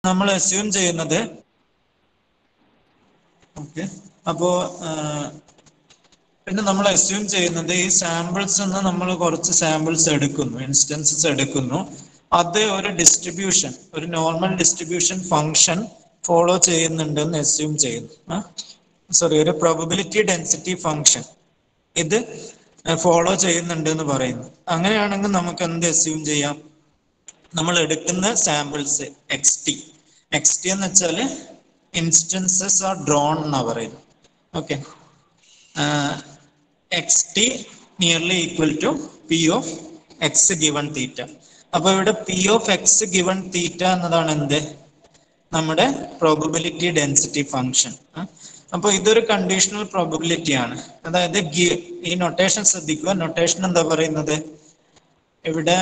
നമ്മൾ അസ്യൂം ചെയ്യുന്നത് ഓക്കെ അപ്പോ പിന്നെ നമ്മൾ അസ്യൂം ചെയ്യുന്നത് ഈ സാമ്പിൾസ് നിന്ന് നമ്മൾ കുറച്ച് സാമ്പിൾസ് എടുക്കുന്നു ഇൻസ്റ്റൻസസ് എടുക്കുന്നു അത് ഒരു ഡിസ്ട്രിബ്യൂഷൻ ഒരു നോർമൽ ഡിസ്ട്രിബ്യൂഷൻ ഫംഗ്ഷൻ ഫോളോ ചെയ്യുന്നുണ്ടെന്ന് അസ്യൂം ചെയ്യുന്നു സോറി ഒരു പ്രോബബിലിറ്റി ഡെൻസിറ്റി ഫംഗ്ഷൻ ഇത് ഫോളോ ചെയ്യുന്നുണ്ട് എന്ന് പറയുന്നു അങ്ങനെയാണെങ്കിൽ നമുക്ക് എന്ത് അസ്യൂം ചെയ്യാം നമ്മൾ എടുക്കുന്ന samples X T X T എന്ന് വെച്ചാൽ ഇൻസ്റ്റൻസസ് ആർ ഡ്രോൺ എന്നാ പറയുന്നത് okay X T nearly equal to P of X given theta അപ്പൊ ഇവിടെ P of X given theta എന്നതാണ് എന്ത് നമ്മുടെ പ്രോബബിലിറ്റി ഡെൻസിറ്റി ഫംഗ്ഷൻ അപ്പൊ ഇതൊരു കണ്ടീഷണൽ പ്രോബബിലിറ്റി ആണ് അതായത് ഈ നൊട്ടേഷൻ ശ്രദ്ധിക്കുക നൊട്ടേഷൻ എന്താ പറയുന്നത് ഇവിടെ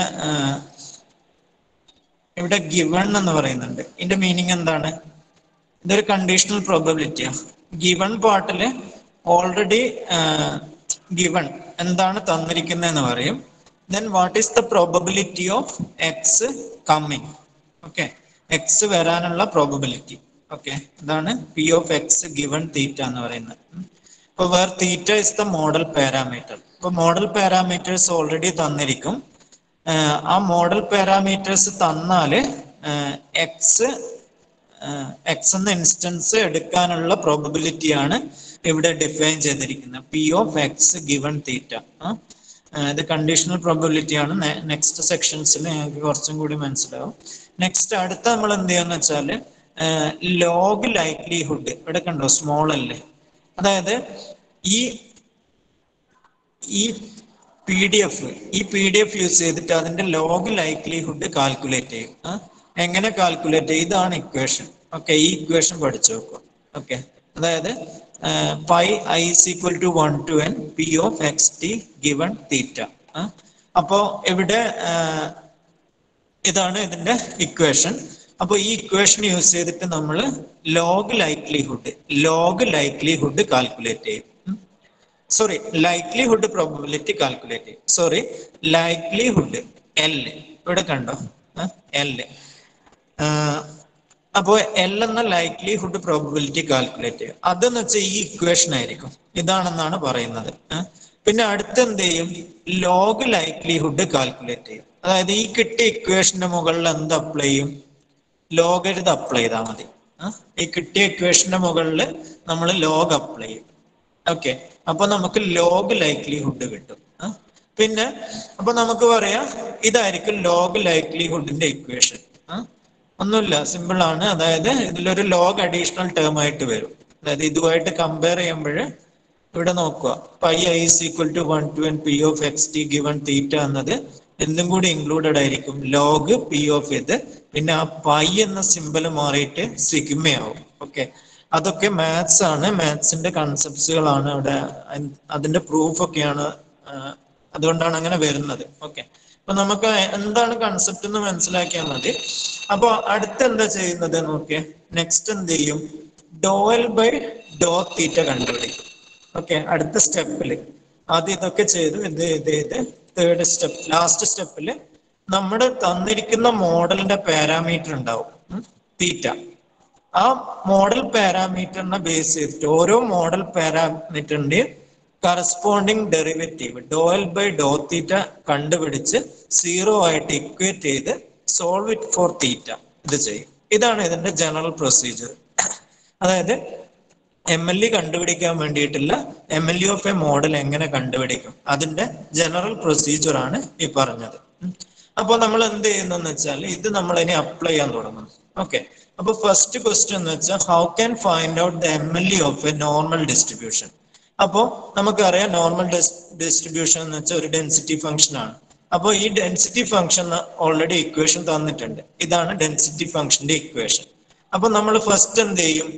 ഇവിടെ ഗിവൺ എന്ന് പറയുന്നുണ്ട് ഇതിന്റെ മീനിങ് എന്താണ് ഇതൊരു കണ്ടീഷണൽ പ്രോബബിലിറ്റിയാണ് ഗിവൺ പാർട്ടില് ഓൾറെഡി ഗിവൺ എന്താണ് തന്നിരിക്കുന്നതെന്ന് പറയും then what is the probability of X coming okay X വരാനുള്ള പ്രോബബിലിറ്റി ഓക്കെ ഇതാണ് P of X given theta എന്ന് പറയുന്നത് ഇപ്പൊ where theta is the model parameter ഇപ്പൊ മോഡൽ പാരാമീറ്റേഴ്സ് ഓൾറെഡി തന്നിരിക്കും ആ മോഡൽ പാരാമീറ്റേഴ്സ് തന്നാല് എക്സ് എക്സ് എന്ന ഇൻസ്റ്റൻസ് എടുക്കാനുള്ള പ്രോബബിലിറ്റി ആണ് ഇവിടെ ഡിഫൈൻ ചെയ്തിരിക്കുന്നത് P of X given theta ഇത് കണ്ടീഷണൽ പ്രോബബിലിറ്റി ആണ് നെക്സ്റ്റ് സെക്ഷൻസിൽ ഞങ്ങൾക്ക് കുറച്ചും കൂടി മനസ്സിലാവും നെക്സ്റ്റ് അടുത്ത നമ്മൾ എന്ത് ചെയ്യാന്ന് വെച്ചാല് ലോഗ് ലൈക്ലിഹുഡ് ഇവിടെ കണ്ടോ സ്മോൾ അല്ലേ അതായത് ഈ ഈ പി ഡി എഫ് ഈ പി ഡി എഫ് യൂസ് ചെയ്തിട്ട് അതിന്റെ ലോഗ് ലൈക്ലിഹുഡ് കാൽക്കുലേറ്റ് ചെയ്യും എങ്ങനെ കാൽക്കുലേറ്റ് ചെയ്യും ഇതാണ് ഇക്വേഷൻ ഓക്കെ ഈ ഇക്വേഷൻ പഠിച്ചു നോക്കുക ഓക്കെ അതായത് pi I is equal to one to N P of X T given theta അപ്പോ ഇവിടെ ഇതാണ് ഇതിന്റെ ഇക്വേഷൻ അപ്പൊ ഈ ഇക്വേഷൻ യൂസ് ചെയ്തിട്ട് നമ്മൾ log likelihood log likelihood calculate ചെയ്യും സോറി ലൈക്ലിഹുഡ് പ്രോബബിലിറ്റി കാൽക്കുലേറ്റ് ചെയ്യും സോറി ലൈക്ലിഹുഡ് എൽ ഇവിടെ കണ്ടോ എൽ അപ്പോ എൽ എന്ന ലൈക്ലിഹുഡ് പ്രോബബിലിറ്റി കാൽക്കുലേറ്റ് ചെയ്യും അതെന്ന് വെച്ചാൽ ഈ ഇക്വേഷൻ ആയിരിക്കും ഇതാണെന്നാണ് പറയുന്നത് പിന്നെ അടുത്ത് എന്ത് ചെയ്യും ലോഗ് ലൈക്ലിഹുഡ് കാൽക്കുലേറ്റ് ചെയ്യും അതായത് ഈ കിട്ടിയ ഇക്വേഷന്റെ മുകളിൽ എന്ത് അപ്ലൈ ചെയ്യും ലോഗരിത് അപ്ലൈ ചെയ്താൽ മതി ഈ കിട്ടിയ ഇക്വേഷന്റെ മുകളിൽ നമ്മൾ ലോഗ് അപ്ലൈ ചെയ്യും ഓക്കെ അപ്പൊ നമുക്ക് ലോഗ് ലൈക്ലിഹുഡ് കിട്ടും പിന്നെ അപ്പൊ നമുക്ക് പറയാം ഇതായിരിക്കും ലോഗ് ലൈക്ലിഹുഡിന്റെ ഇക്വേഷൻ ഒന്നുമില്ല സിമ്പിൾ ആണ് അതായത് ഇതിലൊരു ലോഗ് അഡീഷണൽ ടേം ആയിട്ട് വരും അതായത് ഇതുമായിട്ട് കമ്പയർ ചെയ്യുമ്പോൾ ഇവിടെ നോക്കുക pi I is equal to one to N P of X T given theta എന്നത് എന്തും കൂടി ഇൻക്ലൂഡഡ് ആയിരിക്കും ലോഗ് പി ഓഫ് ഇത് പിന്നെ ആ പൈ എന്ന സിമ്പൽ മാറിയിട്ട് സിഗ്മയാവും ഓക്കെ അതൊക്കെ മാത്സ് ആണ് മാത്സിന്റെ കൺസെപ്റ്റ്സുകളാണ് അവിടെ അതിന്റെ പ്രൂഫ് ഒക്കെയാണ് അതുകൊണ്ടാണ് അങ്ങനെ വരുന്നത് ഓക്കെ അപ്പൊ നമുക്ക് എന്താണ് കൺസെപ്റ്റ് എന്ന് മനസ്സിലാക്കിയാൽ മതി അപ്പൊ അടുത്ത് എന്താ ചെയ്യുന്നത് നോക്കിയേ നെക്സ്റ്റ് എന്ത് ചെയ്യും ഡോയൽ ബൈ ഡോ തീറ്റ കണ്ടുപിടിക്കും ഓക്കെ അടുത്ത സ്റ്റെപ്പിൽ ആദ്യം ഇതൊക്കെ ചെയ്തു ഇത് ഇത് ഇത് തേർഡ് സ്റ്റെപ്പ് ലാസ്റ്റ് സ്റ്റെപ്പിൽ നമ്മുടെ തന്നിരിക്കുന്ന മോഡലിന്റെ പാരാമീറ്റർ ഉണ്ടാവും തീറ്റ ആ മോഡൽ പാരാമീറ്ററിനെ ബേസ് ചെയ്തിട്ട് ഓരോ മോഡൽ പാരാമീറ്ററിന്റെയും corresponding derivative do L by do theta കണ്ടുപിടിച്ച് സീറോ ആയിട്ട് ഇക്വേറ്റ് ചെയ്ത് സോൾവ് ഇറ്റ് ഫോർ തീറ്റ ഇത് ചെയ്യും ഇതാണ് ഇതിന്റെ ജനറൽ പ്രൊസീജിയർ അതായത് എം എൽ ഇ കണ്ടുപിടിക്കാൻ വേണ്ടിയിട്ടുള്ള M L E of a model എങ്ങനെ കണ്ടുപിടിക്കും അതിന്റെ ജനറൽ പ്രൊസീജിയർ ആണ് ഈ പറഞ്ഞത് അപ്പോൾ നമ്മൾ എന്ത് ചെയ്യുന്നെന്ന് വെച്ചാൽ ഇത് നമ്മൾ ഇനി അപ്ലൈ ചെയ്യാൻ തുടങ്ങും ഓക്കെ അപ്പൊ ഫസ്റ്റ് ക്വസ്റ്റ്യൻ എന്ന് വെച്ചാൽ how can find out the M L E of a normal distribution അപ്പോൾ നമുക്കറിയാം നോർമൽ ഡിസ്ട്രിബ്യൂഷൻ എന്ന് വെച്ചാൽ ഒരു ഡെൻസിറ്റി ഫംഗ്ഷൻ ആണ് അപ്പോൾ ഈ ഡെൻസിറ്റി ഫംഗ്ഷൻ ഓൾറെഡി ഇക്വേഷൻ തന്നിട്ടുണ്ട് ഇതാണ് ഡെൻസിറ്റി ഫംഗ്ഷന്റെ ഇക്വേഷൻ അപ്പൊ നമ്മൾ ഫസ്റ്റ് എന്ത് ചെയ്യും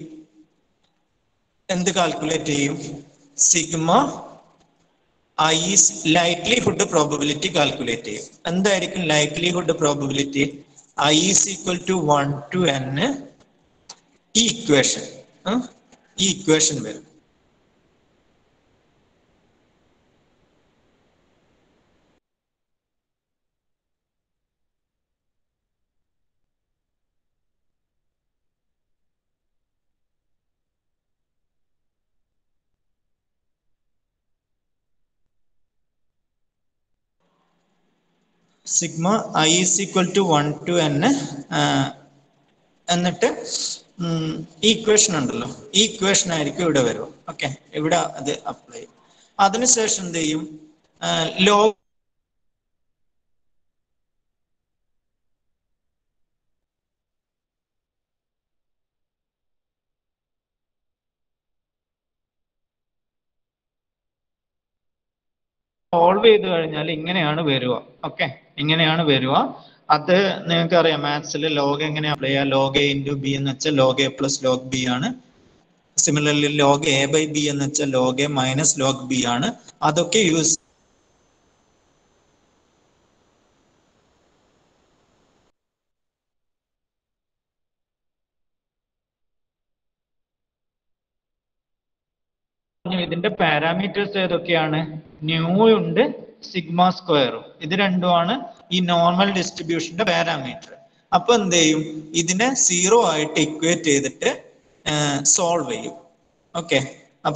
എന്ത് കാൽക്കുലേറ്റ് ചെയ്യും sigma I likelihood probability calculate ചെയ്യും എന്തായിരിക്കും likelihood probability I is equal to one to N ഈ ഇക്വേഷൻ ഈ ഇക്വേഷൻ വരും sigma I is equal to one to N എന്നിട്ട് ഈ ഇക്വേഷൻ ഉണ്ടല്ലോ ഈ ഇക്വേഷൻ ആയിരിക്കും ഇവിടെ വരും ഓക്കെ ഇവിടെ അത് അപ്ലൈ ചെയ്യും അതിനുശേഷം എന്ത് ചെയ്യും ലോ സോൾവ് ചെയ്ത് കഴിഞ്ഞാൽ ഇങ്ങനെയാണ് വരിക ഓക്കെ ഇങ്ങനെയാണ് വരിക അത് നിങ്ങൾക്ക് അറിയാം മാത്സിൽ ലോഗ് എങ്ങനെ അപ്ലൈ ചെയ്യാം ലോഗ് എ ഇൻറ്റു ബി എന്ന് വെച്ചാൽ log A plus log B ആണ് similarly log A by B എന്ന് വെച്ചാൽ log A minus log B ആണ് അതൊക്കെ യൂസ് ഇതിന്റെ പാരാമീറ്റേഴ്സ് ഏതൊക്കെയാണ് ന്യൂ ഉണ്ട് സിഗ്മ സ്ക്വയറും ഇത് രണ്ടുമാണ് ഈ നോർമൽ ഡിസ്ട്രിബ്യൂഷന്റെ പാരാമീറ്റർ അപ്പൊ എന്ത് ചെയ്യും ഇതിനെ സീറോ ആയിട്ട് ഇക്വേറ്റ് ചെയ്തിട്ട് സോൾവ് ചെയ്യും ഓക്കെ അപ്പൊ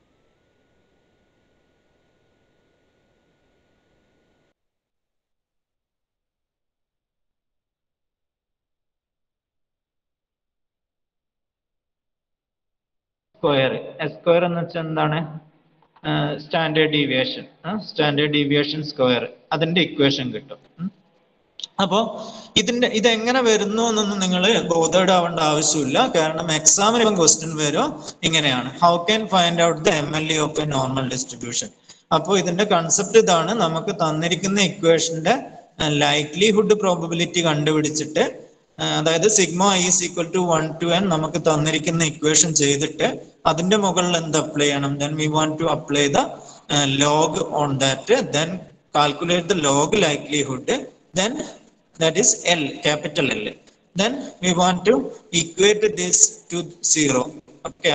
സ്ക്വയർ എസ് സ്ക്വയർ എന്ന് വെച്ചാൽ എന്താണ് standard deviation standard deviation square അതിന്റെ ഇക്വേഷൻ കിട്ടും അപ്പോൾ ഇതിന്റെ ഇതെങ്ങനെ വരുന്നു എന്നൊന്നും നിങ്ങൾ ബോധേഡ് ആവേണ്ട ആവശ്യമില്ല കാരണം എക്സാമിന് ഇപ്പം ക്വസ്റ്റ്യൻ വരും ഇങ്ങനെയാണ് how can find out the M L A of a normal distribution അപ്പോൾ ഇതിന്റെ കൺസെപ്റ്റ് ഇതാണ് നമുക്ക് തന്നിരിക്കുന്ന ഇക്വേഷന്റെ ലൈക്ലിഹുഡ് പ്രോബബിലിറ്റി കണ്ടുപിടിച്ചിട്ട് അതായത് sigma I is equal to one to N നമുക്ക് തന്നിരിക്കുന്ന ഇക്വേഷൻ ചെയ്തിട്ട് അതിന്റെ മുകളിൽ എന്ത് അപ്ലൈ ചെയ്യണം then we want to apply the log on that then calculate the log likelihood then that is L, capital L. Then we want to equate this to zero. Okay.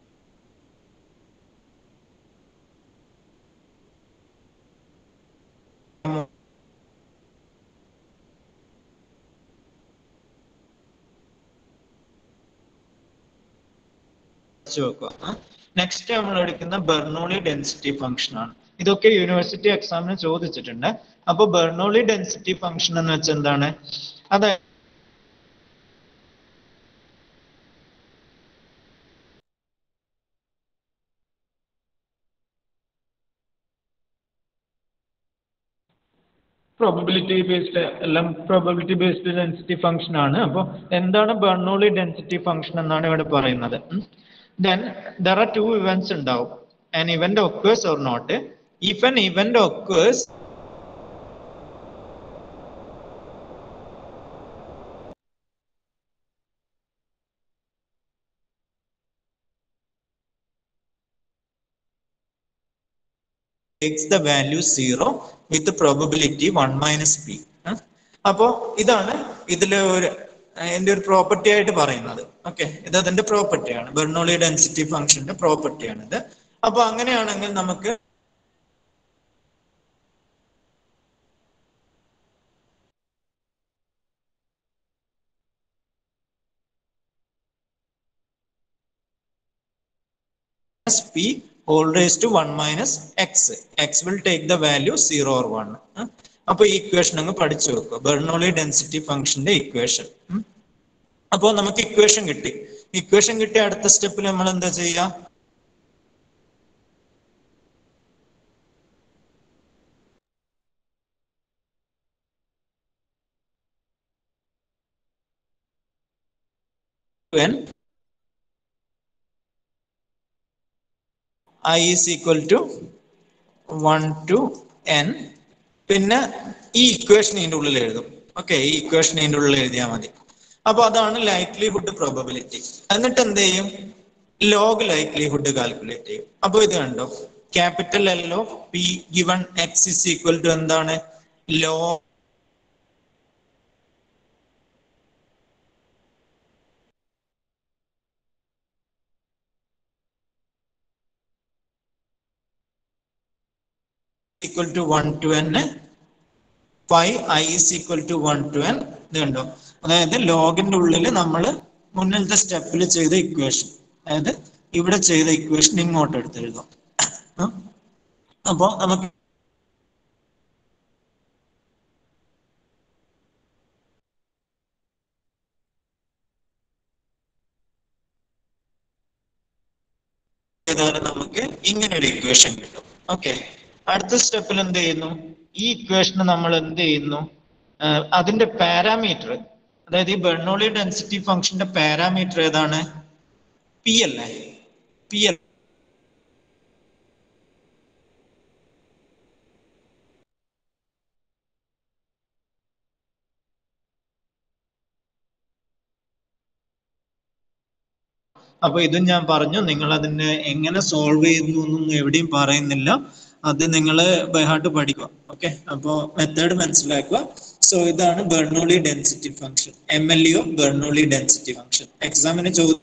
Next നമ്മൾ എടുക്കുന്ന Bernoulli density function ആണ് ഇതൊക്കെ university എക്സാമിന് ചോദിച്ചിട്ടുണ്ട് അപ്പൊ Bernoulli density function എന്ന് വെച്ചാൽ എന്താണ് അതായത് പ്രോബബിലിറ്റി ബേസ്ഡ് എല്ലാം പ്രോബബിലിറ്റി ബേസ്ഡ് ഡെൻസിറ്റി ഫംഗ്ഷൻ ആണ് അപ്പോൾ എന്താണ് ബെർണോളി ഡെൻസിറ്റി ഫംഗ്ഷൻ എന്നാണ് ഇവിടെ പറയുന്നത് then there are two events ഉണ്ടാവും an event occurs or not if an event occurs takes the value 0 with the probability 1 minus p അപ്പോ ഇതാണ് ഇതിലെ ഒരു എന്റെ ഒരു പ്രോപ്പർട്ടി ആയിട്ട് പറയുന്നത് ഓക്കെ ഇത് അതിന്റെ പ്രോപ്പർട്ടിയാണ് ബെർണോളി ഡെൻസിറ്റി ഫംഗ്ഷന്റെ പ്രോപ്പർട്ടിയാണ് ഇത് അപ്പൊ അങ്ങനെയാണെങ്കിൽ നമുക്ക് p whole raised to 1 minus x x will take the value 0 or 1 അപ്പൊ ഈ ഇക്വേഷൻ അങ്ങ് പഠിച്ചു വെക്കുക ബെർണോളി ഡെൻസിറ്റി ഫംഗ്ഷന്റെ ഇക്വേഷൻ അപ്പോൾ നമുക്ക് ഇക്വേഷൻ കിട്ടി ഇക്വേഷൻ കിട്ടിയ അടുത്ത സ്റ്റെപ്പിൽ നമ്മൾ എന്താ ചെയ്യുക n i is equal to 1 to n പിന്നെ ഈ ഇക്വേഷൻ ഇതിന്റെ ഉള്ളിൽ എഴുതും ഓക്കെ ഈ ഇക്വേഷൻ ഇതിന്റെ ഉള്ളിൽ എഴുതിയാൽ മതി അപ്പൊ അതാണ് ലൈക്ലിഹുഡ് പ്രോബബിലിറ്റി എന്നിട്ട് എന്ത് ചെയ്യും ലോഗ് ലൈക്ലിഹുഡ് കാൽക്കുലേറ്റ് ചെയ്യും അപ്പൊ ഇത് കണ്ടോ capital L of P given X is equal to എന്താണ് low equal to 1 to n phi i is equal to 1 to n ഇത് കണ്ടോ അതായത് ലോഗിന്റെ ഉള്ളിൽ നമ്മൾ മുന്നിലത്തെ സ്റ്റെപ്പിൽ ചെയ്ത ഇക്വേഷൻ അതായത് ഇവിടെ ചെയ്ത ഇക്വേഷൻ ഇങ്ങോട്ട് എടുത്തെഴുതാം അപ്പോ നമുക്ക് ചെയ്താൽ നമുക്ക് ഇങ്ങനെ ഒരു ഇക്വേഷൻ കിട്ടും ഓക്കെ അടുത്ത സ്റ്റെപ്പിൽ എന്ത് ചെയ്യുന്നു ഈ ഇക്വേഷന് നമ്മൾ എന്ത് ചെയ്യുന്നു ആഹ് അതിന്റെ പാരാമീറ്റർ അതായത് ഈ ബെർണോളി ഡെൻസിറ്റി ഫംഗ്ഷന്റെ പാരാമീറ്റർ ഏതാണ് പി അല്ലേ പി എൽ അപ്പൊ ഇതും ഞാൻ പറഞ്ഞു നിങ്ങൾ അതിനെ എങ്ങനെ സോൾവ് ചെയ്യുന്നു എന്നൊന്നും എവിടെയും പറയുന്നില്ല അത് നിങ്ങൾ ബൈഹാർട്ട് പഠിക്കുക ഓക്കെ അപ്പോ മെത്തേഡ് മനസ്സിലാക്കുക സോ ഇതാണ് Bernoulli density function M L U Bernoulli density function എക്സാമിന് ചോദ്യം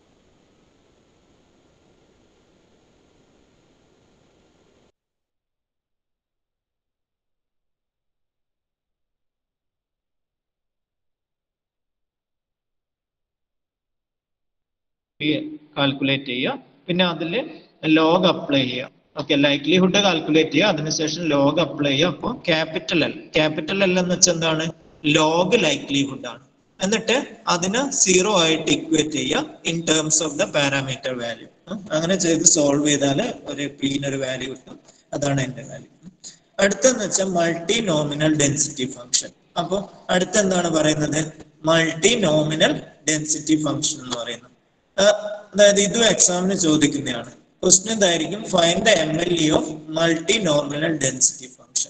കാൽക്കുലേറ്റ് ചെയ്യുക പിന്നെ അതിൽ ലോഗ് അപ്ലൈ ചെയ്യുക ഓക്കെ ലൈക്ലിഹുഡ് കാൽക്കുലേറ്റ് ചെയ്യുക അതിനുശേഷം ലോഗ് അപ്ലൈ ചെയ്യുക അപ്പോൾ ക്യാപിറ്റൽ എൽ ക്യാപിറ്റൽ എൽ എന്ന് വെച്ചാൽ എന്താണ് ലോഗ് ലൈക്ലിഹുഡ് ആണ് എന്നിട്ട് അതിന് സീറോ ആയിട്ട് ഇക്വേറ്റ് ചെയ്യുക in terms of the parameter value അങ്ങനെ ചെയ്ത് സോൾവ് ചെയ്താൽ ഒരു പീനൊരു വാല്യൂ കിട്ടും അതാണ് എന്റെ വാല്യൂ അടുത്തെന്ന് വെച്ചാൽ മൾട്ടി നോമിനൽ ഡെൻസിറ്റി ഫംഗ്ഷൻ അപ്പോൾ അടുത്ത എന്താണ് പറയുന്നത് മൾട്ടി നോമിനൽ ഡെൻസിറ്റി ഫംഗ്ഷൻ എന്ന് പറയുന്നത് ആഹ് അതായത് ഇതും എക്സാമിന് ചോദിക്കുന്നതാണ് ക്വസ്റ്റ്യൻ എന്തായിരിക്കും find the M L E of multinomial density function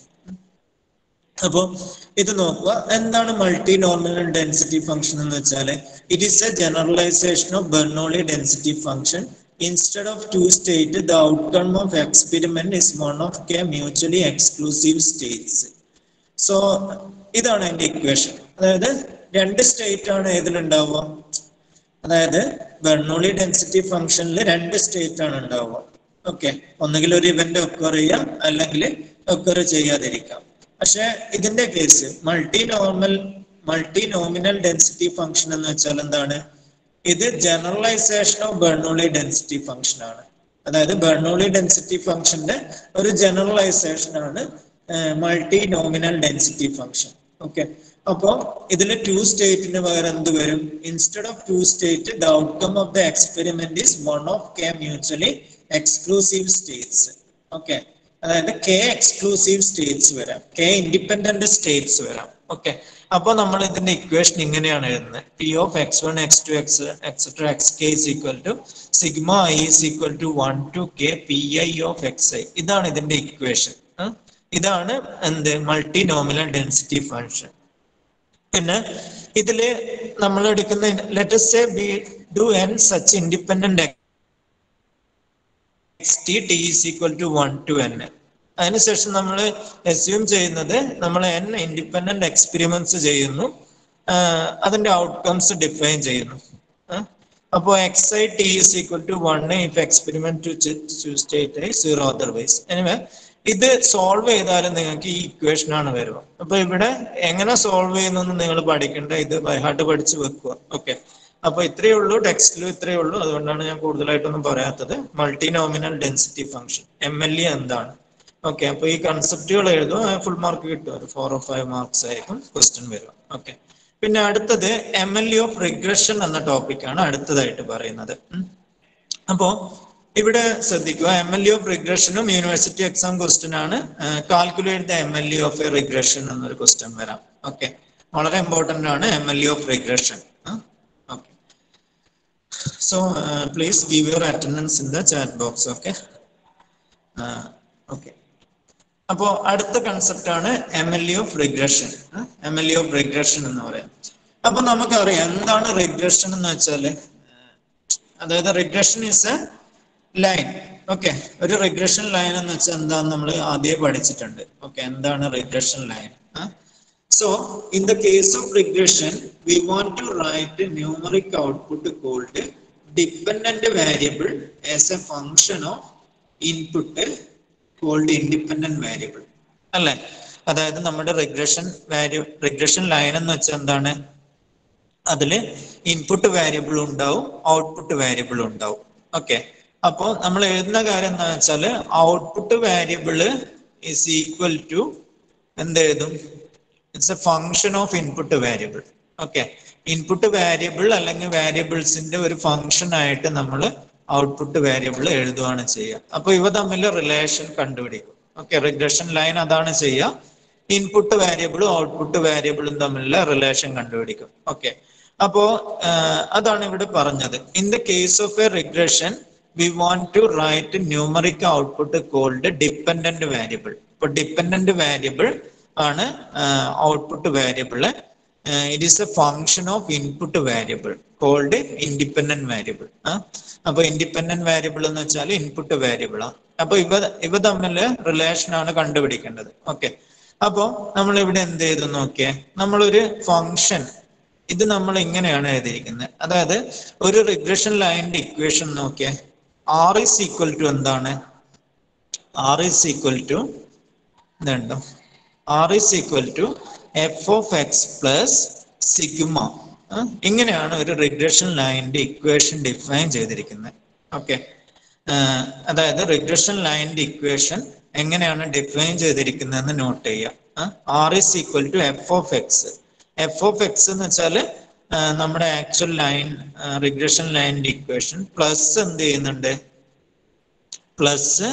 അപ്പൊ ഇത് നോക്കുക എന്താണ് മൾട്ടി നോമിനൽ ഡെൻസിറ്റി ഫംഗ്ഷൻ എന്ന് വെച്ചാൽ it is a generalization of Bernoulli density function instead of to state the outcome of experiment is one of K mutually exclusive states so ഇതാണ് എന്റെ equation അതായത് രണ്ട് സ്റ്റേറ്റ് ആണ് ഏതിലുണ്ടാവുക അതായത് ബെർണോളി ഡെൻസിറ്റി ഫംഗ്ഷനിൽ രണ്ട് സ്റ്റേറ്റ് ആണ് ഉണ്ടാവുക ഓക്കെ ഒന്നുകിൽ ഒരു ഇവന്റ് ഒക്കർ ചെയ്യാം അല്ലെങ്കിൽ ഒക്കർ ചെയ്യാതിരിക്കാം പക്ഷെ ഇതിന്റെ case multi normal multinomial density function എന്ന് വെച്ചാൽ എന്താണ് ഇത് generalization of Bernoulli density function ആണ് അതായത് ബെർണോളി ഡെൻസിറ്റി ഫംഗ്ഷന്റെ ഒരു ജനറലൈസേഷൻ ആണ് multinomial density function okay അപ്പോ ഇതിൽ ടു സ്റ്റേറ്റിന് പകരം എന്ത് വരും instead of to state the outcome of the experiment is one of K mutually exclusive states okay അതായത് കെ എക്സ്ക്ലൂസീവ് സ്റ്റേറ്റ്സ് വരാം കെ ഇൻഡിപെൻഡന്റ് സ്റ്റേറ്റ്സ് വരാം ഓക്കെ അപ്പൊ നമ്മൾ ഇതിന്റെ ഇക്വേഷൻ ഇങ്ങനെയാണ് എഴുതുന്നത് P of X one X two X etcetera X K is equal to sigma I is equal to one to K P I of X I ഇതാണ് ഇതിന്റെ equation ഇതാണ് എന്ത് മൾട്ടി നോമിനൽ ഡെൻസിറ്റി ഫംഗ്ഷൻ പിന്നെ ഇതില് നമ്മൾ എടുക്കുന്ന let's say be do N such independent X T T is equal to one to N അതിനുശേഷം നമ്മൾ എസ്യൂം ചെയ്യുന്നത് നമ്മൾ എൻ ഇൻഡിപെൻഡന്റ് എക്സ്പെരിമെന്റ്സ് ചെയ്യുന്നു ആഹ് അതിന്റെ ഔട്ട്കംസ് ഡിഫൈൻ ചെയ്യുന്നു അപ്പോൾ X I T is equal to one if experiment to state I zero otherwise anyway ഇത് solve ചെയ്താലും നിങ്ങൾക്ക് ഈ ഇക്വേഷൻ ആണ് വരിക അപ്പൊ ഇവിടെ എങ്ങനെ സോൾവ് ചെയ്യുന്നു നിങ്ങൾ പഠിക്കേണ്ട ഇത് ബൈഹാർട്ട് പഠിച്ച് വെക്കുക ഓക്കെ അപ്പൊ ഇത്രയേ ഉള്ളൂ ടെക്സ്റ്റിലും ഇത്രയേ ഉള്ളൂ അതുകൊണ്ടാണ് ഞാൻ കൂടുതലായിട്ടൊന്നും പറയാത്തത് multinomial density function M L E എന്താണ് ഓക്കെ അപ്പൊ ഈ കൺസെപ്റ്റുകൾ എഴുതും ഫുൾ മാർക്ക് കിട്ടും ഒരു ഫോർ ഓർ ഫൈവ് മാർക്സ് ആയിരിക്കും ക്വസ്റ്റ്യൻ വരിക ഓക്കെ പിന്നെ അടുത്തത് M L E of regression എന്ന ടോപ്പിക്കാണ് അടുത്തതായിട്ട് പറയുന്നത് ഉം. അപ്പോ ഇവിടെ ശ്രദ്ധിക്കുക എം എൽ ഇ ഓഫ് റിഗ്രഷനും യൂണിവേഴ്സിറ്റി എക്സാം ക്വസ്റ്റ്യൻ ആണ് calculate the M L E of a regression എന്നൊരു ക്വസ്റ്റ്യൻ വരാം ഓക്കെ വളരെ ഇമ്പോർട്ടന്റ് ആണ് M L E of regression okay so please give your attendance in the chat box okay okay അപ്പോ അടുത്ത concept ആണ് M L E of regression M L E of regression എന്ന് പറയാം അപ്പൊ നമുക്കറിയാം എന്താണ് റിഗ്രഷൻ എന്ന് വെച്ചാല് അതായത് regression is a line okay ഒരു റിഗ്രഷൻ ലൈൻ എന്ന് വെച്ചാൽ എന്താന്ന് നമ്മൾ ആദ്യമേ പഠിച്ചിട്ടുണ്ട് ഓക്കെ എന്താണ് regression line so in the case of regression we want to write numeric output called dependent variable as a function of input called independent variable അല്ലെ അതായത് നമ്മുടെ റിഗ്രഷൻ വാല്യൂ റിഗ്രഷൻ ലൈൻ എന്ന് വെച്ചാൽ എന്താണ് അതില് ഇൻപുട്ട് വേരിയബിൾ ഉണ്ടാവും output variable ഉണ്ടാവും okay അപ്പോൾ നമ്മൾ എഴുതുന്ന കാര്യം എന്താ വെച്ചാല് output variable is equal to എന്ത് എഴുതും it's a function of input variable okay input variable അല്ലെങ്കിൽ വേരിയബിൾസിന്റെ ഒരു ഫങ്ഷൻ ആയിട്ട് നമ്മൾ ഔട്ട്പുട്ട് വേരിയബിൾ എഴുതുകയാണ് ചെയ്യുക അപ്പൊ ഇവ തമ്മിൽ റിലേഷൻ കണ്ടുപിടിക്കും ഓക്കെ റിഗ്രഷൻ ലൈൻ അതാണ് ചെയ്യുക ഇൻപുട്ട് വേരിയബിളും ഔട്ട്പുട്ട് വേരിയബിളും തമ്മിലുള്ള റിലേഷൻ കണ്ടുപിടിക്കും ഓക്കെ അപ്പോ അതാണ് ഇവിടെ പറഞ്ഞത് in the case of a regression we want to write numeric output called dependent variable ഇപ്പൊ ഡിപ്പെൻഡന്റ് വേരിയബിൾ ആണ് output variable it is a function of input variable called independent variable അപ്പൊ independent variable എന്ന് വെച്ചാൽ input variable ആണ് അപ്പൊ ഇവ ഇവ തമ്മിൽ റിലേഷൻ ആണ് കണ്ടുപിടിക്കേണ്ടത് ഓക്കെ അപ്പോ നമ്മൾ ഇവിടെ എന്ത് ചെയ്തു നോക്കിയേ നമ്മളൊരു ഫങ്ഷൻ ഇത് നമ്മൾ ഇങ്ങനെയാണ് എഴുതിയിരിക്കുന്നത് അതായത് ഒരു റിഗ്രഷൻ ലൈനിന്റെ ഇക്വേഷൻ നോക്കിയേ ആർ ഇസ് ഈക്വൽ ടു എന്താണ് ആർ ഇസ് ഈക്വൽ ടു ഇതുണ്ടോ R is equal to F of X plus sigma ഇങ്ങനെയാണ് ഒരു റിഗ്രഷൻ ലൈനിന്റെ ഇക്വേഷൻ ഡിഫൈൻ ചെയ്തിരിക്കുന്നത് ഓക്കെ അതായത് റിഗ്രഷൻ ലൈനിന്റെ ഇക്വേഷൻ എങ്ങനെയാണ് ഡിഫൈൻ ചെയ്തിരിക്കുന്നതെന്ന് നോട്ട് ചെയ്യുക R is equal to F of X F of X എന്ന് വെച്ചാൽ നമ്മുടെ ആക്ച്വൽ ലൈൻ റിഗ്രഷൻ ലൈനിന്റെ ഇക്വേഷൻ പ്ലസ് എന്ത് ചെയ്യുന്നുണ്ട് plus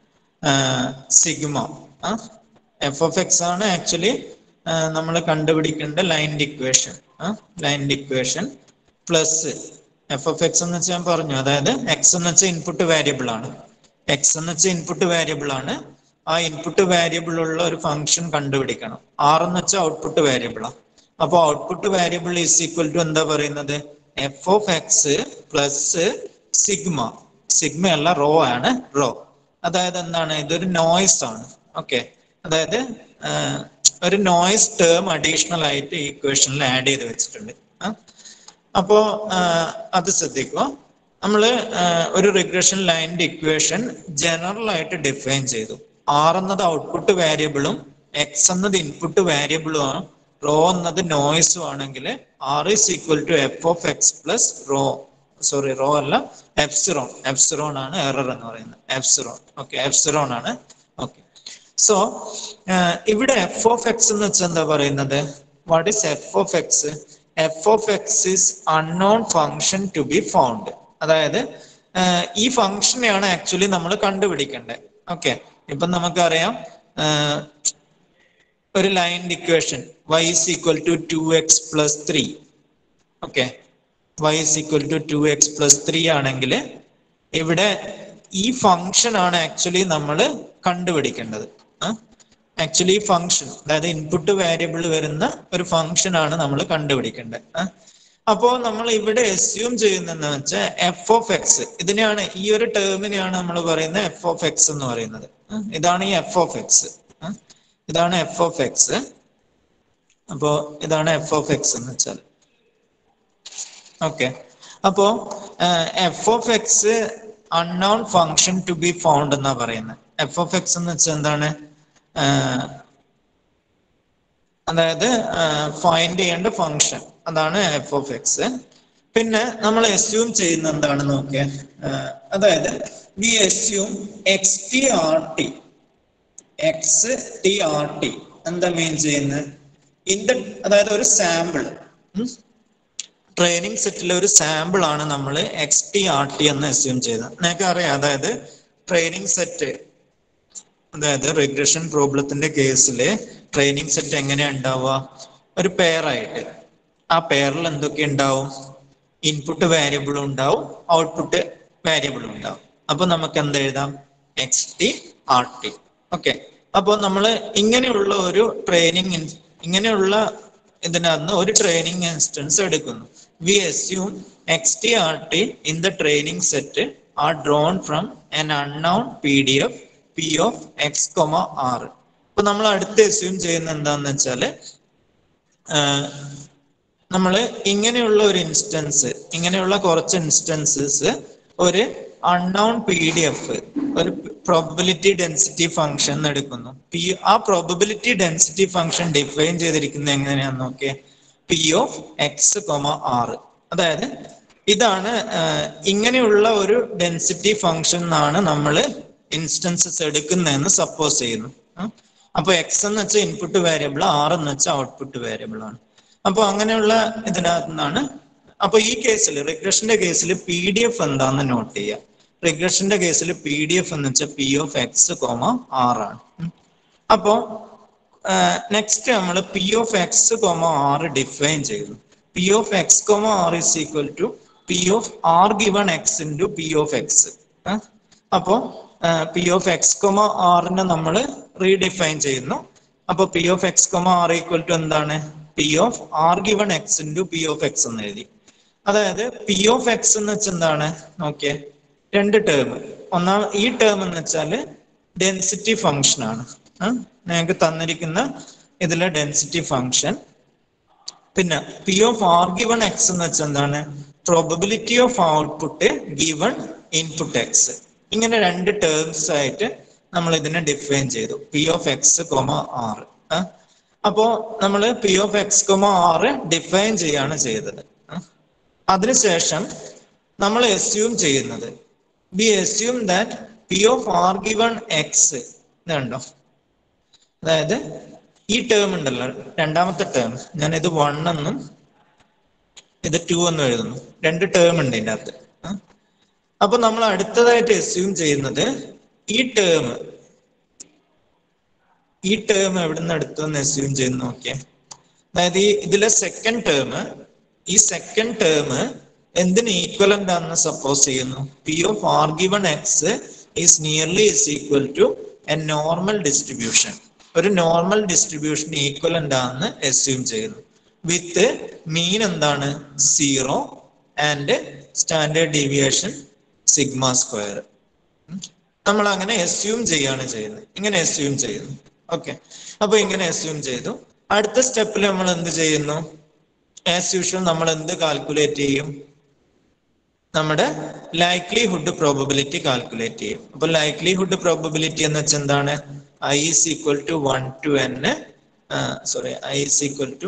sigma F of X ആണ് ആക്ച്വലി നമ്മൾ കണ്ടുപിടിക്കേണ്ട ലൈനിന്റെ ഇക്വേഷൻ ലൈനിന്റെ equation plus F of X എന്ന് വെച്ചാൽ ഞാൻ പറഞ്ഞു അതായത് എക്സ് എന്ന് വെച്ചാൽ ഇൻപുട്ട് വേരിയബിൾ ആണ് എക്സ് എന്ന് വെച്ചാൽ ഇൻപുട്ട് വേരിയബിൾ ആണ് ആ ഇൻപുട്ട് വേരിയബിൾ ഉള്ള ഒരു ഫംഗ്ഷൻ കണ്ടുപിടിക്കണം ആർ എന്ന് വെച്ചാൽ ഔട്ട്പുട്ട് വേരിയബിൾ ആണ് അപ്പൊ output variable is equal to എന്താ പറയുന്നത് F of X plus sigma sigma അല്ല റോ ആണ് റോ അതായത് എന്താണ് ഇതൊരു നോയ്സ് ആണ് ഓക്കെ അതായത് ഒരു നോയ്സ് ടേം അഡീഷണൽ ആയിട്ട് ഈ ഇക്വേഷനിൽ ആഡ് ചെയ്ത് വെച്ചിട്ടുണ്ട് അപ്പോ അത് ശ്രദ്ധിക്കുക നമ്മൾ ഒരു റിഗ്രഷൻ ലൈനിന്റെ ഇക്വേഷൻ ജനറൽ ആയിട്ട് ഡിഫൈൻ ചെയ്തു ആർ എന്നത് ഔട്ട്പുട്ട് വേരിയബിളും എക്സ് എന്നത് ഇൻപുട്ട് വേരിയബിളും ആണ് റോ എന്നത് നോയ്സും ആണെങ്കിൽ R is equal to F of X plus rho sorry rho അല്ല എഫ്സിറോൺ എഫ്സിറോൺ ആണ് എറർ എന്ന് പറയുന്നത് എഫ്സിറോൺ ഓക്കെ എഫ്സിറോൺ ആണ് ഓക്കെ സോ ഇവിടെ എഫ് ഓഫ് എക്സ് എന്ന് വെച്ചാൽ എന്താ പറയുന്നത് what is F of X F of X is unknown function to be found അതായത് ഈ ഫംഗ്ഷനെയാണ് ആക്ച്വലി നമ്മൾ കണ്ടുപിടിക്കേണ്ടത് ഓക്കെ ഇപ്പൊ നമുക്കറിയാം ഒരു line equation y is equal to two x plus three okay y is equal to two x plus three ആണെങ്കിൽ ഇവിടെ ഈ ഫംഗ്ഷൻ ആണ് ആക്ച്വലി നമ്മൾ കണ്ടുപിടിക്കേണ്ടത് ആക്ച്വലി ഫംഗ്ഷൻ അതായത് ഇൻപുട്ട് വേരിയബിൾ വരുന്ന ഒരു ഫംഗ്ഷൻ ആണ് നമ്മൾ കണ്ടുപിടിക്കേണ്ടത് അപ്പോ നമ്മൾ ഇവിടെ എസ്യൂം ചെയ്യുന്നതെന്ന് വെച്ചാൽ എഫ് ഓഫ് എക്സ് ഇതിനെയാണ് ഈ ഒരു ടേമിനെയാണ് നമ്മൾ പറയുന്നത് എഫ് ഓഫ് എക്സ് എന്ന് പറയുന്നത് ഇതാണ് ഈ എഫ് ഓഫ് എക്സ് ഇതാണ് എഫ് ഓഫ് എക്സ് അപ്പോ ഇതാണ് എഫ് ഓഫ് എക്സ് എന്ന് വെച്ചാൽ ഓക്കെ അപ്പോ f of x unknown function to be found എന്നാ പറയുന്നത് എഫ് ഓഫ് എക്സ് എന്ന് വെച്ചാൽ എന്താണ് അതായത് ഫൈൻഡ് ചെയ്യേണ്ട ഫങ്ഷൻ അതാണ് എഫ് ഓഫ് എക്സ് പിന്നെ നമ്മൾ എസ്യൂം ചെയ്യുന്ന എന്താണ് നോക്കിയ അതായത് we assume x t r t X t r t എന്താ മീൻ ചെയ്യുന്നത് ഇൻ ദ അതായത് ഒരു സാമ്പിൾ ട്രെയിനിങ് സെറ്റിലെ ഒരു സാമ്പിൾ ആണ് നമ്മൾ എക്സ് ടി ആർ ടി എന്ന് അസ്യൂം ചെയ്തത് നിങ്ങൾക്ക് അറിയാം അതായത് ട്രെയിനിങ് സെറ്റ് അതായത് റിഗ്രഷൻ പ്രോബ്ലത്തിന്റെ കേസിൽ ട്രെയിനിങ് സെറ്റ് എങ്ങനെയാ ഉണ്ടാവുക ഒരു പെയറായിട്ട് ആ പെയറിൽ എന്തൊക്കെ ഉണ്ടാവും ഇൻപുട്ട് വേരിയബിളും ഉണ്ടാവും ഔട്ട്പുട്ട് വേരിയബിളും ഉണ്ടാവും അപ്പൊ നമുക്ക് എന്ത് എഴുതാം x t r t okay അപ്പോൾ നമ്മൾ ഇങ്ങനെയുള്ള ഒരു ട്രെയിനിങ് ഇങ്ങനെയുള്ള ഇതിനകത്ത് ഒരു ട്രെയിനിങ് ഇൻസ്റ്റൻസ് എടുക്കുന്നു we assume x t r t in the training set are drawn from an unknown P D F p of x comma r അപ്പൊ നമ്മൾ അടുത്ത് അസ്യൂം ചെയ്യുന്ന എന്താന്ന് വെച്ചാല് നമ്മൾ ഇങ്ങനെയുള്ള ഒരു ഇൻസ്റ്റൻസ് ഇങ്ങനെയുള്ള കുറച്ച് ഇൻസ്റ്റൻസസ് ഒരു അൺനൗൺ പി ഡി എഫ് ഒരു പ്രോബിലിറ്റി ഡെൻസിറ്റി ഫംഗ്ഷൻ എടുക്കുന്നു പി ആ പ്രോബിലിറ്റി ഡെൻസിറ്റി ഫംഗ്ഷൻ ഡിഫൈൻ ചെയ്തിരിക്കുന്നത് എങ്ങനെയാന്ന് നോക്കിയേ p of x comma r അതായത് ഇതാണ് ഇങ്ങനെയുള്ള ഒരു ഡെൻസിറ്റി ഫംഗ്ഷൻ എന്നാണ് നമ്മൾ ഇൻസ്റ്റൻസസ് എടുക്കുന്നതെന്ന് സപ്പോസ് ചെയ്യുന്നു അപ്പൊ എക്സ് എന്ന് വെച്ചാൽ ഇൻപുട്ട് വേരിയബിൾ ആർ എന്ന് വെച്ചാൽ ഔട്ട്പുട്ട് വേരിയബിൾ ആണ് അപ്പൊ അങ്ങനെയുള്ള ഇതിനകത്ത് നിന്നാണ് അപ്പൊ ഈ കേസിൽ റിഗ്രഷന്റെ കേസിൽ പി ഡി എഫ് എന്താന്ന് നോട്ട് ചെയ്യാം റിഗ്രഷന്റെ കേസിൽ പി ഡി എഫ് എന്ന് വെച്ചാൽ p of x comma r ആണ് ഉം. അപ്പോ നെക്സ്റ്റ് നമ്മൾ p of x comma r define ചെയ്തു p of x comma r is equal to P of r given x into p of x അപ്പോ p of x comma ആറിനെ നമ്മൾ redefine ചെയ്യുന്നു അപ്പൊ p of x comma r equal to എന്താണ് p of r given x into p of X എന്ന് എഴുതി അതായത് p of X എന്ന് വെച്ചാൽ എന്താണ് നോക്കിയേ രണ്ട് ടേം ഒന്നാം ഈ ടേം എന്ന് വെച്ചാല് ഡെൻസിറ്റി ഫംഗ്ഷൻ ആണ് ഞങ്ങൾക്ക് തന്നിരിക്കുന്ന ഇതിലെ ഡെൻസിറ്റി ഫംഗ്ഷൻ പിന്നെ p of r given x എന്ന് വെച്ചാൽ എന്താണ് probability of output given input x ഇങ്ങനെ രണ്ട് ടേംസ് ആയിട്ട് നമ്മൾ ഇതിനെ ഡിഫൈൻ ചെയ്തു p of x comma r അപ്പോ നമ്മൾ p of x comma r define ചെയ്യാണ് ചെയ്തത് ആ. അതിനുശേഷം നമ്മൾ എസ്യൂം ചെയ്യുന്നത് we assume that p of r given x ഇതുണ്ടോ അതായത് ഈ ടേം ഉണ്ടല്ലോ രണ്ടാമത്തെ ടേം ഞാൻ ഇത് വൺ എന്നും ഇത് ടു എന്നും എഴുതുന്നു രണ്ട് ടേം ഉണ്ട് ഇതിന്റെ അകത്ത് ആ. അപ്പൊ നമ്മൾ അടുത്തതായിട്ട് എസ്യൂം ചെയ്യുന്നത് ഈ ടേം ഈ ടേം എവിടെ നിന്ന് എടുത്തു എന്ന് എസ്യൂം ചെയ്ത് നോക്കിയേ അതായത് ഈ ഇതിലെ സെക്കൻഡ് ടേം ഈ സെക്കൻഡ് ടേം എന്തിന് ഈക്വലന്റ് ആണെന്ന് സപ്പോസ് ചെയ്യുന്നു p of r given x is nearly is equal to a normal distribution ഒരു നോർമൽ ഡിസ്ട്രിബ്യൂഷൻ ഈക്വലന്റ് ആണെന്ന് എസ്യൂം ചെയ്യുന്നു വിത്ത് മീൻ എന്താണ് zero and standard deviation sigma square നമ്മൾ അങ്ങനെ എസ്യൂം ചെയ്യാണ് ചെയ്യുന്നത് ഇങ്ങനെ എസ്യൂം ചെയ്യുന്നു ഓക്കെ അപ്പൊ ഇങ്ങനെ എസ്യൂം ചെയ്തു അടുത്ത സ്റ്റെപ്പിൽ നമ്മൾ എന്ത് ചെയ്യുന്നു ആസ് യൂഷ്വൽ നമ്മൾ എന്ത് കാൽക്കുലേറ്റ് ചെയ്യും നമ്മുടെ ലൈക്ലിഹുഡ് പ്രോബബിലിറ്റി കാൽക്കുലേറ്റ് ചെയ്യും അപ്പൊ ലൈക്ലിഹുഡ് പ്രോബബിലിറ്റി എന്ന് വെച്ചാൽ എന്താണ് i is equal to one to n sorry i is equal to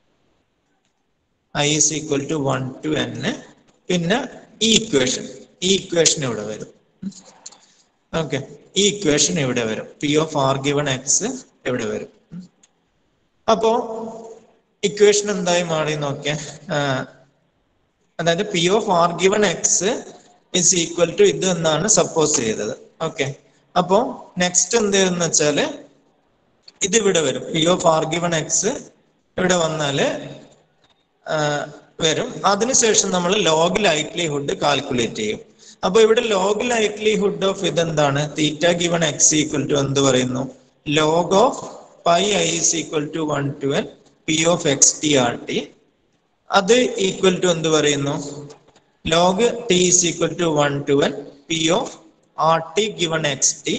i is equal to one to n പിന്നെ ഈ ഇക്വേഷൻ ഈ ഇക്വേഷൻ ഇവിടെ വരും ഓക്കെ ഈ ഇക്വേഷൻ ഇവിടെ വരും p of r given x ഇവിടെ വരും അപ്പോ ഇക്വേഷൻ എന്തായി മാറി നോക്കിയേ അതായത് p of r given X is equal to ഇത് എന്നാണ് സപ്പോസ് ചെയ്തത് ഓക്കെ അപ്പോ നെക്സ്റ്റ് എന്ത് ചെയ്യുന്ന വെച്ചാല് ഇത് ഇവിടെ വരും p of r given x ഇവിടെ വന്നാല് ആ, വരും അതിനുശേഷം നമ്മൾ ലോഗ് ലൈക്ലിഹുഡ് കാൽക്കുലേറ്റ് ചെയ്യും അപ്പൊ ഇവിടെ ലോഗ് ലൈക്ലിഹുഡ് ഓഫ് ഇതെന്താണ് theta given x equal to എന്ത് പറയുന്നു log of pi I is equal to one to N P of X t r t അത് ഈക്വൽ ടു എന്ത് പറയുന്നു log t is equal to one to N P of r t given x t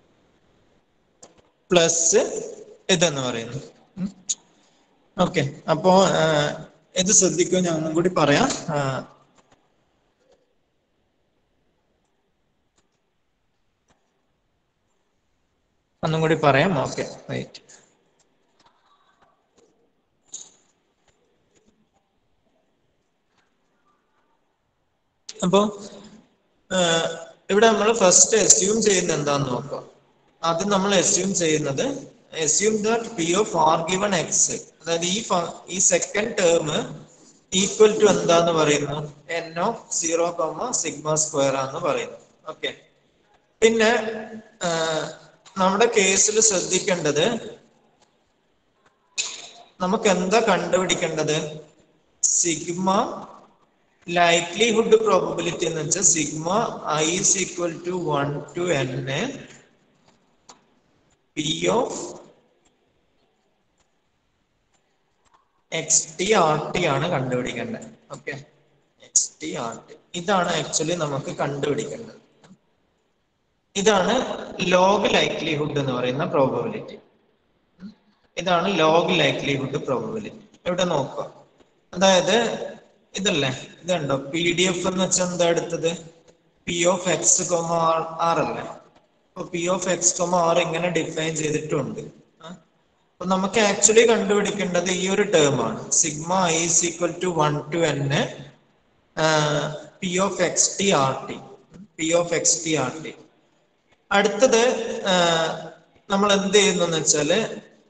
plus ഇതെന്ന് പറയുന്നു okay അപ്പോ ആ, ഇത് ശ്രദ്ധിക്കുക ഞാൻ ഒന്നും കൂടി പറയാം ആ, ഒന്നും കൂടി പറയാം ഓക്കെ റൈറ്റ് അപ്പോ ആ, ഇവിടെ നമ്മൾ ഫസ്റ്റ് എസ്യൂം ചെയ്യുന്നത് എന്താന്ന് നോക്കാം ആദ്യം നമ്മൾ എസ്യൂം ചെയ്യുന്നത് assume that p of r given x അതായത് ഈ ഫ- ഈ സെക്കൻഡ് ടേം ഈക്വൽ ടു എന്താന്ന് പറയുന്നു N of zero comma sigma square ആന്ന് പറയുന്നു ഓക്കെ പിന്നെ ആ, നമ്മുടെ കേസിൽ ശ്രദ്ധിക്കേണ്ടത് നമുക്ക് എന്താ കണ്ടുപിടിക്കേണ്ടത് സിഗ്മ ലൈക്ലിഹുഡ് പ്രോബബിലിറ്റി എന്ന് വെച്ചാൽ sigma I is equal to one to N P of X t r t ആണ് കണ്ടുപിടിക്കേണ്ടത് okay X t r t ഇതാണ് ആക്ച്വലി നമുക്ക് കണ്ടുപിടിക്കേണ്ടത് ഇതാണ് ലോഗ് ലൈക്ലിഹുഡ് എന്ന് പറയുന്ന പ്രോബബിലിറ്റി ഇതാണ് ലോഗ് ലൈക്ലിഹുഡ് പ്രോബബിലിറ്റി ഇവിടെ നോക്കുക അതായത് ഇതല്ലേ ഇതുണ്ടോ പി ഡി എഫ് എന്ന് വെച്ചാൽ എന്താ എടുത്തത് p of x comma r അല്ലേ അപ്പൊ p of x comma r ഇങ്ങനെ ഡിഫൈൻ ചെയ്തിട്ടുണ്ട് ആ? അപ്പൊ നമുക്ക് ആക്ച്വലി കണ്ടുപിടിക്കേണ്ടത് ഈ ഒരു ടേം ആണ് sigma I is equal to one to N P of X t r t p of X t r t അടുത്തത് ആ, നമ്മൾ എന്ത് ചെയ്യുന്നു എന്ന് വെച്ചാല്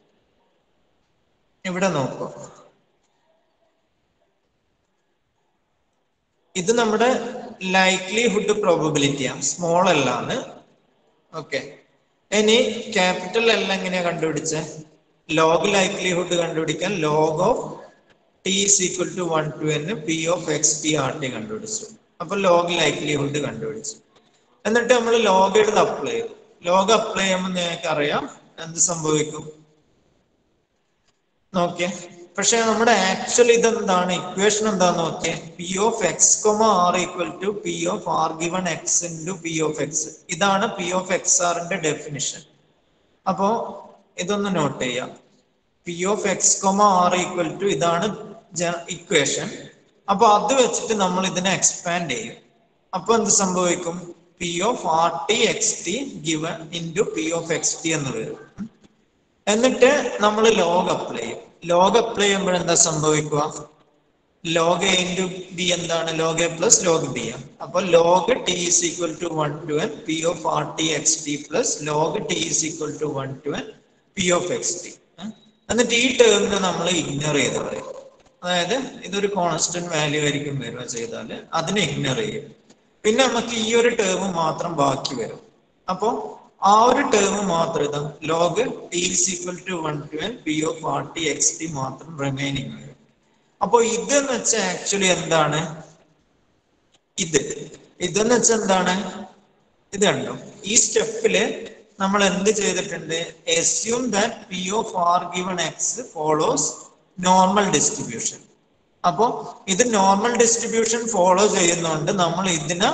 ഇവിടെ നോക്കൂ ഇത് നമ്മുടെ ലൈക്ലിഹുഡ് പ്രോബബിലിറ്റിയാണ് സ്മോൾ അല്ലാന്ന് ഓക്കെ ഇനി ക്യാപിറ്റൽ എൽ എങ്ങനെയാ കണ്ടുപിടിച്ച ലോഗ് ലൈക്ലിഹുഡ് കണ്ടുപിടിക്കാൻ log of t is equal to one to എന്ന് p of X t r t കണ്ടുപിടിച്ചു അപ്പൊ ലോഗ് ലൈക്ലിഹുഡ് കണ്ടുപിടിച്ചു എന്നിട്ട് നമ്മൾ ലോഗ് എടുത്ത് അപ്ലൈ ചെയ്തു ലോഗ് അപ്ലൈ ചെയ്യുമ്പോൾ നിങ്ങൾക്ക് അറിയാം എന്ത് സംഭവിക്കും നോക്കിയേ പക്ഷെ നമ്മുടെ ആക്ച്വൽ ഇതെന്താണ് ഇക്വേഷൻ എന്താന്ന് നോക്കിയേ p of x comma r equal to P of r given x into p of x ഇതാണ് പി ഓഫ് എക്സ് ആറിന്റെ ഡെഫിനിഷൻ അപ്പോ ഇതൊന്ന് നോട്ട് ചെയ്യാം p of x comma r equal to ഇതാണ് ഇക്വേഷൻ അപ്പൊ അത് വെച്ചിട്ട് നമ്മൾ ഇതിനെ എക്സ്പാൻഡ് ചെയ്യും അപ്പൊ എന്ത് സംഭവിക്കും p of r t X T given into p of X T എന്ന് വരും എന്നിട്ട് നമ്മൾ ലോഗ് അപ്ലൈ ചെയ്യും ലോഗ് അപ്ലൈ ചെയ്യുമ്പോൾ എന്താ സംഭവിക്കുക ലോഗ് എ ഇൻറ്റു ബി എന്താണ് log A plus log B ആണ് അപ്പൊ log t is equal to one to N P of r t X t plus log t is equal to one to N P of X t എന്നിട്ട് ഈ ടേമിനെ നമ്മൾ ignore ചെയ്ത് കളയും അതായത് ഇതൊരു constant value ആയിരിക്കും വരിക ചെയ്താൽ അതിനെ ഇഗ്നോർ ചെയ്യും പിന്നെ നമുക്ക് ഈ ഒരു ടേം മാത്രം ബാക്കി വരും അപ്പോ ആ ഒരു ടേം മാത്രം ഇതാ log t is equal to one to N P of r t X t മാത്രം റിമൈനിങ് വരും അപ്പൊ ഇതെന്ന് വെച്ചാൽ ആക്ച്വലി എന്താണ് ഇത് ഇതെന്ന് വെച്ചാൽ എന്താണ് ഇത് കണ്ടോ ഈ സ്റ്റെപ്പില് നമ്മൾ എന്ത് ചെയ്തിട്ടുണ്ട് assume that p of r given x follows normal distribution അപ്പോ ഇത് നോർമൽ ഡിസ്ട്രിബ്യൂഷൻ ഫോളോ ചെയ്യുന്നതുകൊണ്ട് നമ്മൾ ഇതിനെ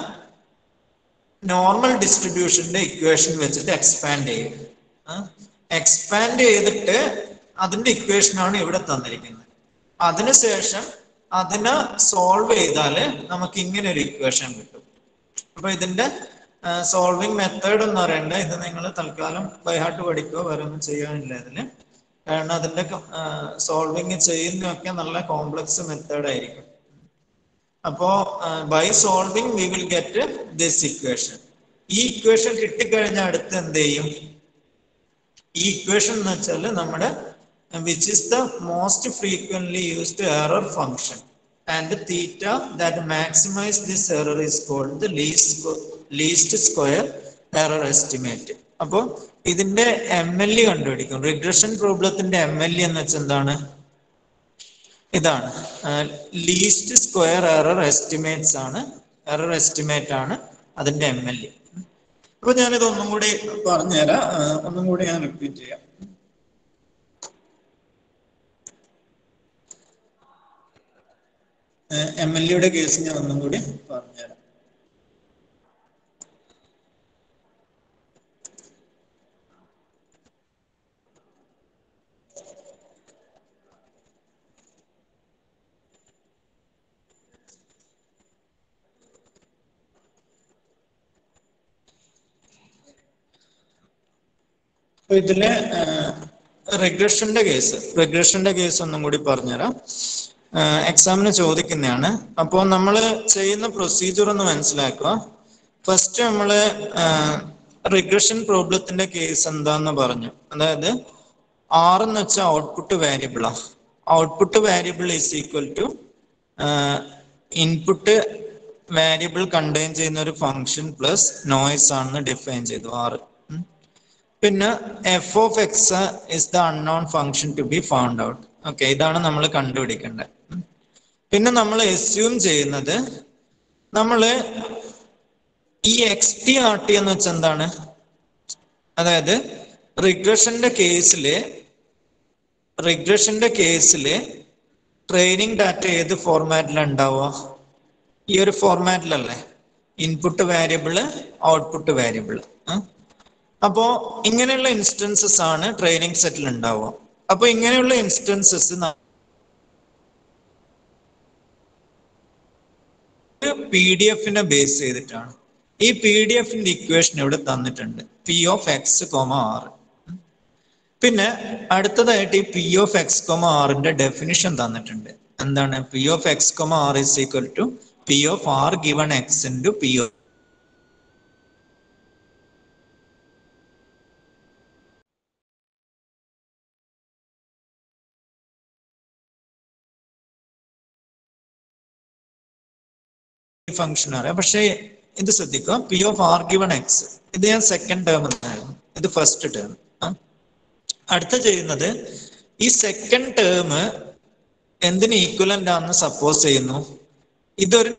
നോർമൽ ഡിസ്ട്രിബ്യൂഷന്റെ ഇക്വേഷൻ വെച്ചിട്ട് എക്സ്പാൻഡ് ചെയ്യും എക്സ്പാൻഡ് ചെയ്തിട്ട് അതിന്റെ ഇക്വേഷനാണ് ഇവിടെ തന്നിരിക്കുന്നത് അതിനുശേഷം അതിനെ സോൾവ് ചെയ്താല് നമുക്ക് ഇങ്ങനെ ഒരു ഇക്വേഷൻ കിട്ടും അപ്പൊ ഇതിന്റെ സോൾവിങ് മെത്തേഡ് എന്ന് പറയണ്ട ഇത് നിങ്ങൾ തൽക്കാലം ബൈഹാർട്ട് പഠിക്കുകയോ വേറെ ഒന്നും ചെയ്യാനില്ല ഇതിന് കാരണം അതിന്റെ സോൾവിങ് ചെയ്യുന്നതൊക്കെ നല്ല കോംപ്ലക്സ് മെത്തേഡ് ആയിരിക്കും അപ്പോ by solving we will get this equation ഈ ഇക്വേഷൻ കിട്ടിക്കഴിഞ്ഞാൽ അടുത്ത് എന്ത് ചെയ്യും ഈ ഇക്വേഷൻ എന്ന് വെച്ചാൽ നമ്മുടെ which is the most frequently used error function and theta that maximise this error is called the least least square error estimate അപ്പോൾ ഇതിന്റെ എം എൽ ഇ കണ്ടുപിടിക്കും റിഗ്രഷൻ പ്രോബ്ലത്തിന്റെ എം എൽ ഇ എന്ന് വെച്ചാൽ എന്താണ് ഇതാണ് ലീസ്റ്റ് സ്ക്വയർ എറർ എസ്റ്റിമേറ്റ്സ് ആണ് error estimate ആണ് അതിന്റെ എം എൽ ഇ അപ്പൊ ഞാനിത് ഒന്നും കൂടി പറഞ്ഞുതരാം ഒന്നും കൂടി ഞാൻ റിപ്പീറ്റ് ചെയ്യാം എം എൽ ഇയുടെ കേസ് ഞാൻ ഒന്നും കൂടി പറഞ്ഞുതരാം അപ്പൊ ഇതില് റിഗ്രഷന്റെ കേസ് റിഗ്രഷന്റെ കേസ് ഒന്നും കൂടി പറഞ്ഞുതരാം എക്സാമിന് ചോദിക്കുന്നതാണ് അപ്പോൾ നമ്മൾ ചെയ്യുന്ന പ്രൊസീജിയർ ഒന്ന് മനസ്സിലാക്കുക ഫസ്റ്റ് നമ്മൾ റിഗ്രഷൻ പ്രോബ്ലത്തിന്റെ കേസ് എന്താന്ന് പറഞ്ഞു അതായത് ആർ എന്ന് വെച്ചാൽ ഔട്ട്പുട്ട് വേരിയബിളാ output variable is equal to input variable contain ചെയ്യുന്ന ഒരു ഫംഗ്ഷൻ പ്ലസ് നോയ്സ് ആണെന്ന് ഡിഫൈൻ ചെയ്തു ആറ് പിന്നെ f of X is the unknown function to be found out okay ഇതാണ് നമ്മൾ കണ്ടുപിടിക്കേണ്ടത് പിന്നെ നമ്മൾ എസ്യൂം ചെയ്യുന്നത് നമ്മൾ ഈ എക്സ് ടി ആർ ടി എന്ന് വെച്ചാൽ എന്താണ് അതായത് റിഗ്രഷന്റെ കേസില് റിഗ്രഷന്റെ കേസില് ട്രെയിനിങ് ഡാറ്റ ഏത് ഫോർമാറ്റിലാണ് ഉണ്ടാവുക ഈ ഒരു ഫോർമാറ്റിലല്ലേ ഇൻപുട്ട് വേരിയബിള് ഔട്ട്പുട്ട് വേരിയബിള് അപ്പോ ഇങ്ങനെയുള്ള ഇൻസ്റ്റൻസസ് ആണ് ട്രെയിനിങ് സെറ്റിൽ ഉണ്ടാവുക അപ്പൊ ഇങ്ങനെയുള്ള ഇൻസ്റ്റൻസസ് പി ഡി എഫിനെ ബേസ് ചെയ്തിട്ടാണ് ഈ പി ഡി എഫിന്റെ ഇക്വേഷൻ ഇവിടെ തന്നിട്ടുണ്ട് p of x comma r പിന്നെ അടുത്തതായിട്ട് ഈ പി ഓഫ് എക്സ് കോമ ആറിന്റെ ഡെഫിനിഷൻ തന്നിട്ടുണ്ട് എന്താണ് p of x comma r is equal to P of r given x into p of function അറിയാം പക്ഷേ ഇത് ശ്രദ്ധിക്കുക p of r given x ഇത് ഞാൻ സെക്കൻഡ് ടേം എന്നായിരുന്നു ഇത് ഫസ്റ്റ് ടേം അടുത്ത ചെയ്യുന്നത് ഈ സെക്കൻഡ് ടേം എന്തിന് ഈക്വലന്റ് ആണെന്ന് സപ്പോസ് ചെയ്യുന്നു ഇതൊരു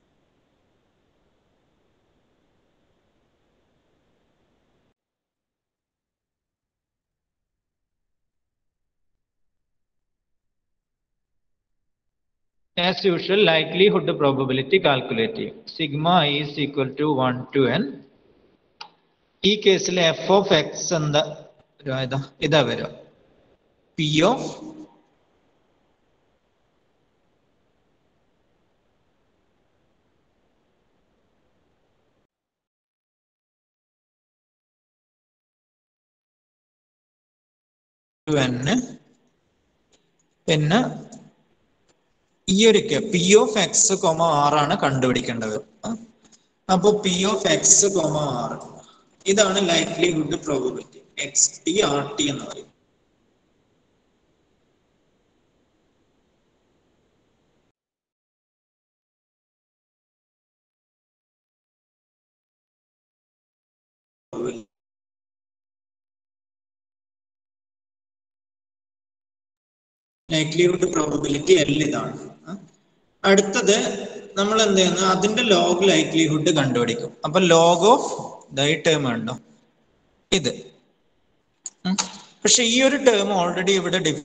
as usual likelihood probability calculate ചെയ്യും sigma i is equal to 1 to n ഈ കേസിൽ എഫ് ഓഫ് എക്സ് എന്താ വരും? ഇതാ ഇതാ വരിക പി ഓഫ് n പിന്നെ ഈ ഒരു p of x comma r ആണ് കണ്ടുപിടിക്കേണ്ടത് അപ്പൊ p of x comma r ഇതാണ് likelihood probability x t r t എന്ന് പറയും ലൈക്ലിഹുഡ് പ്രോബിലിറ്റി എൽ ഇതാണ് ആ. അടുത്തത് നമ്മൾ എന്ത് ചെയ്യുന്നു അതിന്റെ ലോഗ് ലൈക്ലിഹുഡ് കണ്ടുപിടിക്കും അപ്പൊ ലോഗ് ഓഫ് ഈ ടേം ഉണ്ടോ ഇത് ഉം. പക്ഷെ ഈ ഒരു ടേം ഓൾറെഡി ഇവിടെ ഡിഫ്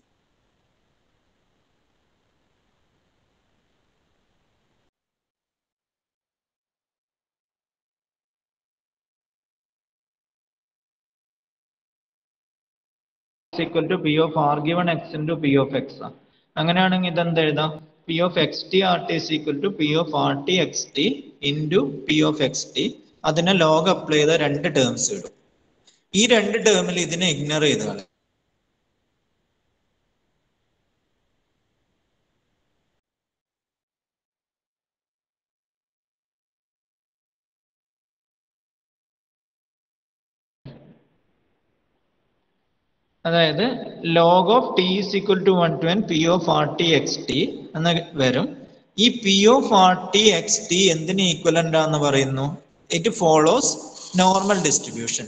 equal to P of r given x into p of X ആണ് അങ്ങനെയാണെങ്കിൽ ഇതെന്ത് എഴുതാം p of X t r t is equal to P of r t X t into p of X t അതിനെ log apply ചെയ്ത രണ്ട് terms ഇടും ഈ രണ്ട് ടേമിൽ ഇതിനെ ഇഗ്നോർ ചെയ്ത് കളയും അതായത് log of t is equal to one to N P of r t X T എന്ന് വരും ഈ p of r t X t എന്തിന് ഈക്വലന്റ് ആണെന്ന് പറയുന്നു it follows normal distribution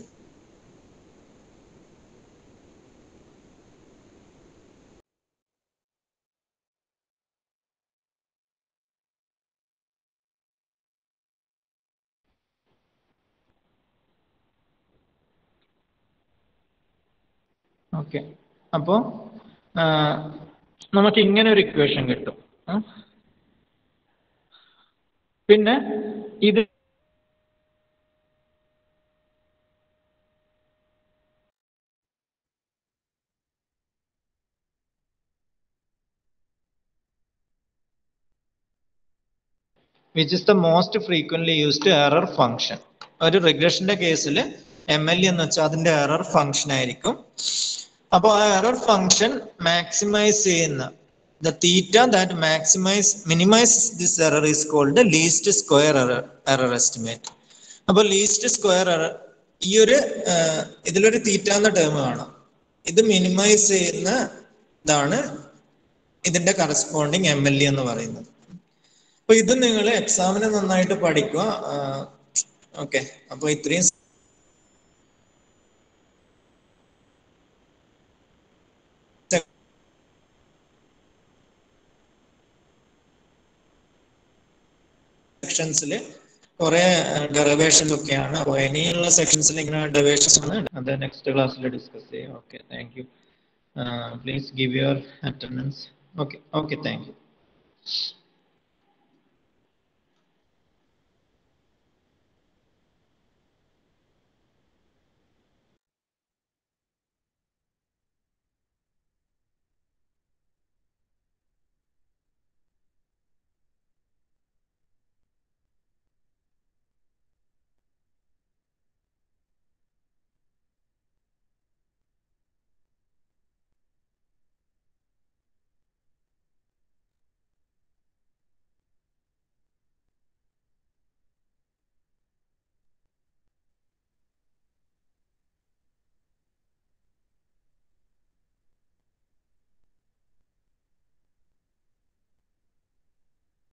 okay അപ്പോ നമുക്ക് ഇങ്ങനെ ഒരു ഇക്വേഷൻ കിട്ടും ആ? പിന്നെ ഇത് which is the most frequently used error function ഒരു റിഗ്രഷന്റെ കേസിൽ എം എൽ എന്ന് വെച്ചാൽ അതിന്റെ എറർ ഫംഗ്ഷൻ ആയിരിക്കും അപ്പോൾ ആ എറർ ഫംഗ്ഷൻ മാക്സിമൈസ് ചെയ്യുന്ന the theta that maximise minimise this error is called least square error error estimate അപ്പോൾ ലീസ്റ്റ് സ്ക്വയർ എറർ ഈ ഒരു ആഹ്, ഇതിലൊരു തീറ്റ എന്ന ടേം കാണാം ഇത് മിനിമൈസ് ചെയ്യുന്ന ഇതാണ് ഇതിന്റെ കറസ്പോണ്ടിങ് എം എൽ എന്ന് പറയുന്നത് അപ്പൊ ഇത് നിങ്ങൾ എക്സാമിന് നന്നായിട്ട് പഠിക്കുക ഓക്കെ അപ്പൊ ഇത്രയും സെക്ഷൻസിൽ കുറെ ഡെറിവേഷൻസ് ഒക്കെയാണ് അപ്പോൾ ഇനിയുള്ള സെക്ഷൻസിൽ ഇങ്ങനെ ഡെറിവേഷൻസ് ആണ് അത് നെക്സ്റ്റ് ക്ലാസ്സിൽ ഡിസ്കസ് ചെയ്യാം okay thank you please give your attendance okay okay thank U